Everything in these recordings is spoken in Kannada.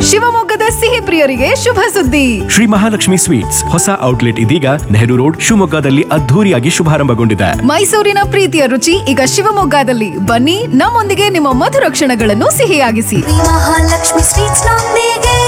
ಶಿವಮೊಗ್ಗದ ಸಿಹಿ ಪ್ರಿಯರಿಗೆ ಶುಭ ಸುದ್ದಿ ಶ್ರೀ ಮಹಾಲಕ್ಷ್ಮಿ ಸ್ವೀಟ್ಸ್ ಹೊಸ ಔಟ್ಲೆಟ್ ಇದೀಗ ನೆಹರು ರೋಡ್ ಶಿವಮೊಗ್ಗದಲ್ಲಿ ಅದ್ಧೂರಿಯಾಗಿ ಶುಭಾರಂಭಗೊಂಡಿದೆ ಮೈಸೂರಿನ ಪ್ರೀತಿಯ ರುಚಿ ಈಗ ಶಿವಮೊಗ್ಗದಲ್ಲಿ ಬನ್ನಿ ನಮ್ಮೊಂದಿಗೆ ನಿಮ್ಮ ಮಧುರ ಕ್ಷಣಗಳನ್ನು ಸಿಹಿಯಾಗಿಸಿ ಮಹಾಲಕ್ಷ್ಮಿ ಸ್ವೀಟ್ಸ್ ನೊಂದಿಗೆ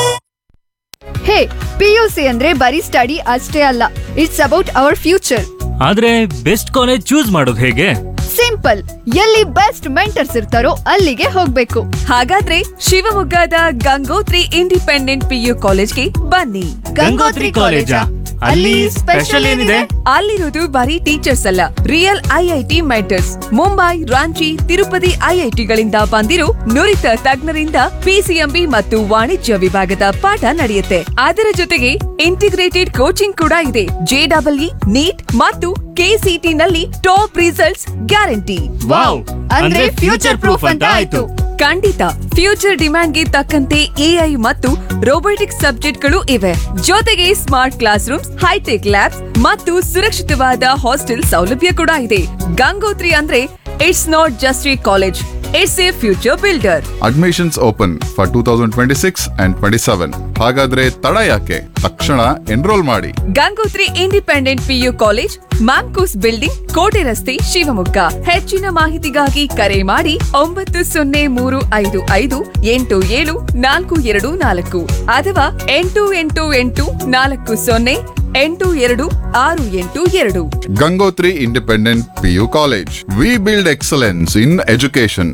ಹೇ ಪಿಯುಸಿ ಅಂದ್ರೆ ಬರೀ ಸ್ಟಡಿ ಅಷ್ಟೇ ಅಲ್ಲ ಇಟ್ಸ್ ಅಬೌಟ್ ಅವರ್ ಫ್ಯೂಚರ್ ಆದ್ರೆ ಬೆಸ್ಟ್ ಕಾಲೇಜ್ ಚೂಸ್ ಮಾಡೋದು ಹೇಗೆ ಸಿಂಪಲ್ ಎಲ್ಲಿ ಬೆಸ್ಟ್ ಮೆಂಟರ್ಸ್ ಇರ್ತಾರೋ ಅಲ್ಲಿಗೆ ಹೋಗ್ಬೇಕು ಹಾಗಾದ್ರೆ ಶಿವಮೊಗ್ಗದ ಗಂಗೋತ್ರಿ ಇಂಡಿಪೆಂಡೆಂಟ್ ಪಿಯು ಕಾಲೇಜ್ಗೆ ಬನ್ನಿ ಗಂಗೋತ್ರಿ ಕಾಲೇಜಾ? ಅಲ್ಲಿ ಸ್ಪೆಷಲ್ ಏನಿದೆ? ಅಲ್ಲಿರೋದು ಬರೀ ಟೀಚರ್ಸ್ ಅಲ್ಲ real IIT mentors Mumbai Ranchi Tirupati ಐಐಟಿಗಳಿಂದ ಬಂದಿರೋ ನುರಿತ ತಜ್ಞರಿಂದ ಪಿಸಿಎಂಬಿ ಮತ್ತು ವಾಣಿಜ್ಯ ವಿಭಾಗದ ಪಾಠ ನಡೆಯುತ್ತೆ ಅದರ ಜೊತೆಗೆ ಇಂಟಿಗ್ರೇಟೆಡ್ ಕೋಚಿಂಗ್ ಕೂಡ ಇದೆ ಜೆಡಬ್ಲ್ಇ ನೀಟ್ ಮತ್ತು ಕೆಸಿಟಿ ನಲ್ಲಿ ಟಾಪ್ ರಿಸಲ್ಟ್ಸ್ ಗ್ಯಾರಂಟಿ ವಾವ್ ಅಂದ್ರೆ ಫ್ಯೂಚರ್ ಪ್ರೂಫ್ ಅಂತ ಆಯ್ತು ಖಂಡಿತ ಫ್ಯೂಚರ್ ಡಿಮ್ಯಾಂಡ್ಗೆ ತಕ್ಕಂತೆ ಎಐ ಮತ್ತು ರೋಬೋಟಿಕ್ಸ್ ಸಬ್ಜೆಕ್ಟ್ಗಳು ಇವೆ ಜೊತೆಗೆ smart classrooms hi-tech labs ಮತ್ತು ಸುರಕ್ಷಿತವಾದ ಹಾಸ್ಟೆಲ್ ಸೌಲಭ್ಯ ಕೂಡ ಇದೆ ಗಂಗೋತ್ರಿ ಅಂದ್ರೆ it's not just a college it's a future builder admissions open for two thousand twenty six and twenty seven ಹಾಗಾದ್ರೆ ತಡ ಯಾಕೆ ತಕ್ಷಣ ಎನ್ರೋಲ್ ಮಾಡಿ Gangotri independent PU college MAMCOS building ಕೋಟೆ ರಸ್ತೆ ಶಿವಮೊಗ್ಗ ಹೆಚ್ಚಿನ ಮಾಹಿತಿಗಾಗಿ ಕರೆ ಮಾಡಿ ಒಂಬತ್ತು ಸೊನ್ನೆ ಮೂರು ಐದು ಐದು ಎಂಟು ಏಳು ನಾಲ್ಕು ಎರಡು ನಾಲ್ಕು ಅಥವಾ ಎಂಟು ಎಂಟು ಎಂಟು ನಾಲ್ಕು ಸೊನ್ನೆ ಎಂಟು ಎರಡು ಆರು ಎಂಟು ಎರಡು Gangotri independent PU college we build excellence in education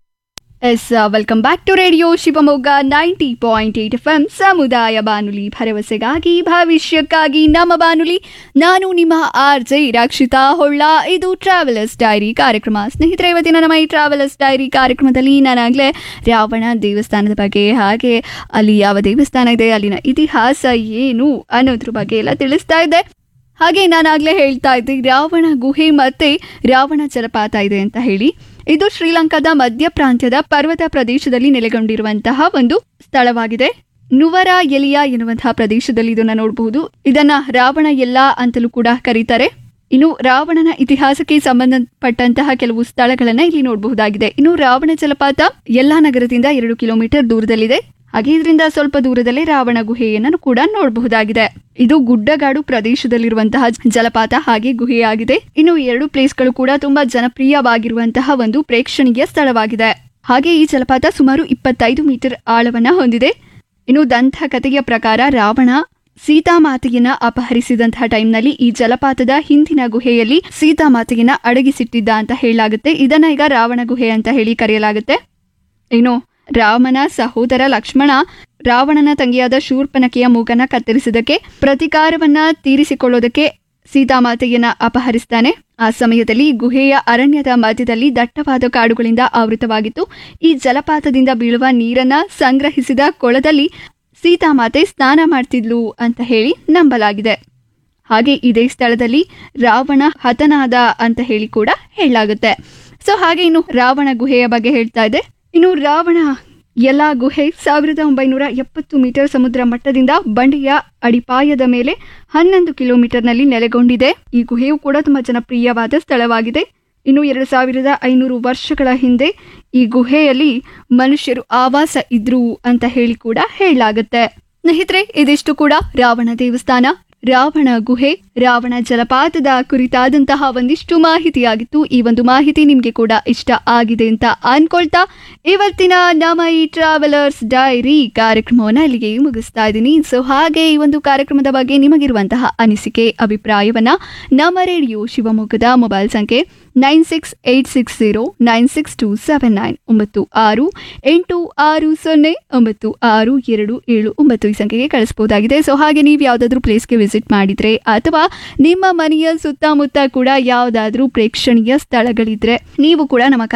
yes welcome back to radio Shivamogga ninety point eight F M ಸಮುದಾಯ ಬಾನುಲಿ ಭರವಸೆಗಾಗಿ ಭವಿಷ್ಯಕ್ಕಾಗಿ ನಮ್ಮ ಬಾನುಲಿ ನಾನು ನಿಮ್ಮ ಆರ್ ಜೆ ರಕ್ಷಿತಾ ಹೊಳ್ಳ ಇದು ಟ್ರಾವೆಲರ್ಸ್ ಡೈರಿ ಕಾರ್ಯಕ್ರಮ ಸ್ನೇಹಿತರೆ ಇವತ್ತಿನ ನಮ್ಮ ಈ ಟ್ರಾವೆಲರ್ಸ್ ಡೈರಿ ಕಾರ್ಯಕ್ರಮದಲ್ಲಿ ನಾನಾಗಲೇ ರಾವಣ ದೇವಸ್ಥಾನದ ಬಗ್ಗೆ ಹಾಗೆ ಅಲ್ಲಿ ಯಾವ ದೇವಸ್ಥಾನ ಇದೆ ಅಲ್ಲಿನ ಇತಿಹಾಸ ಏನು ಅನ್ನೋದ್ರ ಬಗ್ಗೆ ಎಲ್ಲ ತಿಳಿಸ್ತಾ ಇದ್ದೆ ಹಾಗೆ ನಾನಾಗಲೇ ಹೇಳ್ತಾ ಇದ್ದೆ ರಾವಣ ಗುಹೆ ಮತ್ತೆ ರಾವಣ ಜಲಪಾತ ಇದೆ ಅಂತ ಹೇಳಿ ಇದು ಶ್ರೀಲಂಕಾದ ಮಧ್ಯ ಪ್ರಾಂತ್ಯದ ಪರ್ವತ ಪ್ರದೇಶದಲ್ಲಿ ನೆಲೆಗೊಂಡಿರುವಂತಹ ಒಂದು ಸ್ಥಳವಾಗಿದೆ ನುವರ ಎಲಿಯಾ ಎನ್ನುವಂತಹ ಪ್ರದೇಶದಲ್ಲಿ ಇದನ್ನ ನೋಡಬಹುದು ಇದನ್ನ ರಾವಣ ಎಲ್ಲ ಅಂತಲೂ ಕೂಡ ಕರೀತಾರೆ ಇನ್ನು ರಾವಣನ ಇತಿಹಾಸಕ್ಕೆ ಸಂಬಂಧಪಟ್ಟಂತಹ ಕೆಲವು ಸ್ಥಳಗಳನ್ನ ಇಲ್ಲಿ ನೋಡಬಹುದಾಗಿದೆ ಇನ್ನು ರಾವಣ ಜಲಪಾತ ಎಲ್ಲಾ ನಗರದಿಂದ ಎರಡು ಕಿಲೋಮೀಟರ್ ದೂರದಲ್ಲಿದೆ ಹಾಗೆ ಇದರಿಂದ ಸ್ವಲ್ಪ ದೂರದಲ್ಲೇ ರಾವಣ ಗುಹೆಯನ್ನು ಕೂಡ ನೋಡಬಹುದಾಗಿದೆ ಇದು ಗುಡ್ಡಗಾಡು ಪ್ರದೇಶದಲ್ಲಿರುವಂತಹ ಜಲಪಾತ ಹಾಗೆ ಗುಹೆಯಾಗಿದೆ ಇನ್ನು ಈ ಎರಡು ಪ್ಲೇಸ್ಗಳು ಕೂಡ ತುಂಬಾ ಜನಪ್ರಿಯವಾಗಿರುವಂತಹ ಒಂದು ಪ್ರೇಕ್ಷಣೀಯ ಸ್ಥಳವಾಗಿದೆ ಹಾಗೆ ಈ ಜಲಪಾತ ಸುಮಾರು ಇಪ್ಪತ್ತೈದು ಮೀಟರ್ ಆಳವನ್ನ ಹೊಂದಿದೆ ಇನ್ನು ದಂತಕಥೆಯ ಪ್ರಕಾರ ರಾವಣ ಸೀತಾಮಾತೆಯನ್ನ ಅಪಹರಿಸಿದಂತಹ ಟೈಮ್ನಲ್ಲಿ ಈ ಜಲಪಾತದ ಹಿಂದಿನ ಗುಹೆಯಲ್ಲಿ ಸೀತಾಮಾತೆಯನ್ನ ಅಡಗಿಸಿಟ್ಟಿದ್ದ ಅಂತ ಹೇಳಲಾಗುತ್ತೆ ಇದನ್ನ ಈಗ ರಾವಣ ಗುಹೆ ಅಂತ ಹೇಳಿ ಕರೆಯಲಾಗುತ್ತೆ ಇನ್ನು ರಾಮನ ಸಹೋದರ ಲಕ್ಷ್ಮಣ ರಾವಣನ ತಂಗಿಯಾದ ಶೂರ್ಪನಖಿಯ ಮೂಗನ್ನ ಕತ್ತರಿಸಿದಕ್ಕೆ ಪ್ರತಿಕಾರವನ್ನ ತೀರಿಸಿಕೊಳ್ಳೋದಕ್ಕೆ ಸೀತಾಮಾತೆಯನ್ನ ಅಪಹರಿಸ್ತಾನೆ ಆ ಸಮಯದಲ್ಲಿ ಗುಹೆಯ ಅರಣ್ಯದ ಮಧ್ಯದಲ್ಲಿ ದಟ್ಟವಾದ ಕಾಡುಗಳಿಂದ ಆವೃತವಾಗಿತ್ತು ಈ ಜಲಪಾತದಿಂದ ಬೀಳುವ ನೀರನ್ನ ಸಂಗ್ರಹಿಸಿದ ಕೊಳದಲ್ಲಿ ಸೀತಾಮಾತೆ ಸ್ನಾನ ಮಾಡ್ತಿದ್ಲು ಅಂತ ಹೇಳಿ ನಂಬಲಾಗಿದೆ ಹಾಗೆ ಇದೇ ಸ್ಥಳದಲ್ಲಿ ರಾವಣ ಹತನಾದ ಅಂತ ಹೇಳಿ ಕೂಡ ಹೇಳಲಾಗುತ್ತೆ ಸೊ ಹಾಗೆ ಇನ್ನು ರಾವಣ ಗುಹೆಯ ಬಗ್ಗೆ ಹೇಳ್ತಾ ಇದೆ ಇನ್ನು ರಾವಣ ಎಲ್ಲ ಗುಹೆ ಸಾವಿರದ ಒಂಬೈನೂರ ಎಪ್ಪತ್ತು ಮೀಟರ್ ಸಮುದ್ರ ಮಟ್ಟದಿಂದ ಬಂಡೆಯ ಅಡಿಪಾಯದ ಮೇಲೆ ಹನ್ನೊಂದು ಕಿಲೋಮೀಟರ್ನಲ್ಲಿ ನೆಲೆಗೊಂಡಿದೆ ಈ ಗುಹೆಯು ಕೂಡ ತುಂಬಾ ಜನಪ್ರಿಯವಾದ ಸ್ಥಳವಾಗಿದೆ ಇನ್ನು ಎರಡು ಸಾವಿರದ ಐನೂರು ವರ್ಷಗಳ ಹಿಂದೆ ಈ ಗುಹೆಯಲ್ಲಿ ಮನುಷ್ಯರು ಆವಾಸ ಇದ್ರು ಅಂತ ಹೇಳಿ ಕೂಡ ಹೇಳಲಾಗುತ್ತೆ ಸ್ನೇಹಿತರೆ ಇದಿಷ್ಟು ಕೂಡ ರಾವಣ ದೇವಸ್ಥಾನ ರಾವಣ ಗುಹೆ ರಾವಣ ಜಲಪಾತದ ಕುರಿತಾದಂತಹ ಒಂದಿಷ್ಟು ಮಾಹಿತಿಯಾಗಿತ್ತು ಈ ಒಂದು ಮಾಹಿತಿ ನಿಮಗೆ ಕೂಡ ಇಷ್ಟ ಆಗಿದೆ ಅಂತ ಅನ್ಕೊಳ್ತಾ ಇವತ್ತಿನ ನಮ್ಮ ಈ ಟ್ರಾವೆಲರ್ಸ್ ಡೈರಿ ಕಾರ್ಯಕ್ರಮವನ್ನು ಅಲ್ಲಿಗೆ ಮುಗಿಸ್ತಾ ಇದ್ದೀನಿ ಸೊ ಹಾಗೆ ಈ ಒಂದು ಕಾರ್ಯಕ್ರಮದ ಬಗ್ಗೆ ನಿಮಗಿರುವಂತಹ ಅನಿಸಿಕೆ ಅಭಿಪ್ರಾಯವನ್ನ ನಮ್ಮ ರೇಡಿಯೋ ಶಿವಮೊಗ್ಗದ ಮೊಬೈಲ್ ಸಂಖ್ಯೆ nine six eight six zero nine six two seven nine ಒಂಬತ್ತು ಆರು ಎಂಟು ಆರು ಸೊನ್ನೆ ಒಂಬತ್ತು ಆರು ಎರಡು ಏಳು ಒಂಬತ್ತು ಈ ಸಂಖ್ಯೆಗೆ ಕಳಿಸ್ಬೋದಾಗಿದೆ ಸೊ ಹಾಗೆ ನೀವು ಯಾವುದಾದ್ರೂ ಪ್ಲೇಸ್ಗೆ ವಿಸಿಟ್ ಮಾಡಿದ್ರೆ ಅಥವಾ ನಿಮ್ಮ ಮನೆಯ ಸುತ್ತಮುತ್ತ ಕೂಡ ಯಾವುದಾದ್ರೂ ಪ್ರೇಕ್ಷಣೀಯ ಸ್ಥಳಗಳಿದ್ರೆ ನೀವು ಕೂಡ ನಮ್ಮ